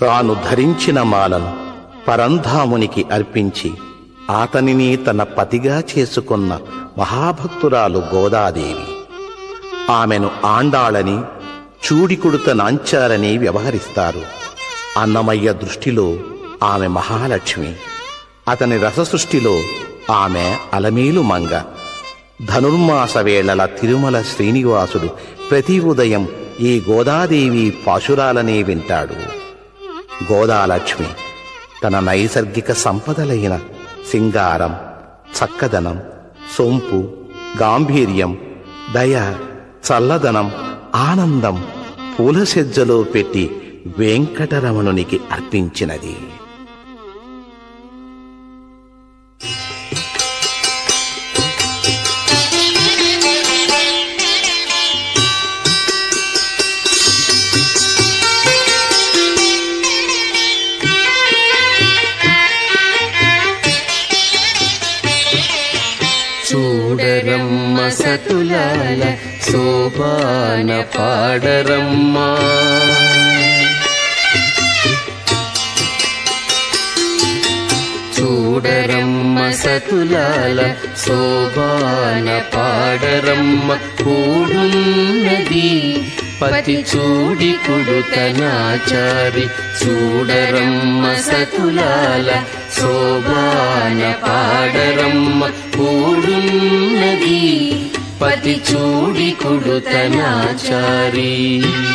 తాను ధరించిన మాలను పరంధామునికి అర్పించి అతనిని తన పతిగా చేసుకున్న మహాభక్తురాలు గోదాదేవి ఆమెను ఆండాళని చూడికుడుత నాంచారని వ్యవహరిస్తారు అన్నమయ్య దృష్టిలో ఆమె మహాలక్ష్మి అతని రససృష్టిలో ఆమె అలమేలు మంగ ధనుర్మాస వేళల తిరుమల శ్రీనివాసుడు ప్రతి ఉదయం ఈ గోదాదేవి పాశురాలనే వింటాడు గోదాలక్ష్మి తన నైసర్గిక సంపదలైన సింగారం చక్కదనం సొంపు గాంభీర్యం దయ చల్లదనం ఆనందం పూలసెజ్జలో పెట్టి వెంకటరమణునికి అర్పించినది చూడరమ్మ సతులాల శోభాన పాడరమ్మా చూడరమ్మ సతులాల శోభాన పాడరమ్మ కూడున్నది పతి చూడి కుడుతనాచారి చూడరమ్మ సతులాల శోభాన పాడరమ్మ కూడున్నది పతి చూడి కుడుతనాచారి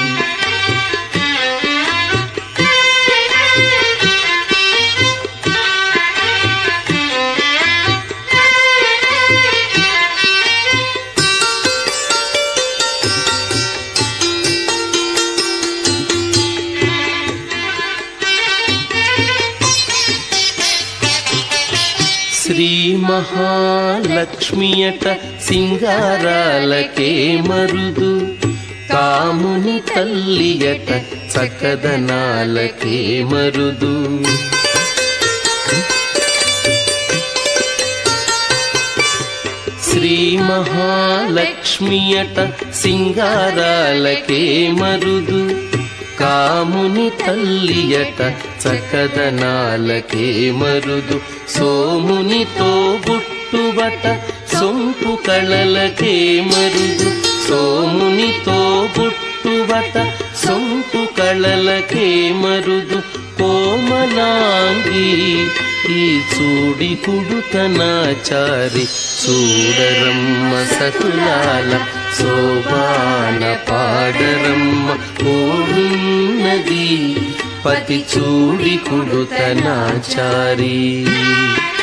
శ్రీ మహాలక్ష్మియట సింగారాలకే మరుదు కాముని తల్లియట చకదనాలకే మరుదు శ్రీ మహాలక్ష్మియట సింగారాలకే మరుదు కాముని తల్లియట చకదనాలకే మరుదు సోమునితో బుట్టుబట సొంపు కళలకే మరుదు సోమునితో బుట్టుబట సొంపు కళలకే మరుదు కోమలాంగి ఈ చూడి కుడుతనాచారి చూడరమ్మ సకులాల శోభాన పాడరమ్మ కూడున్నది పతి చూడి కుడుతనాచారి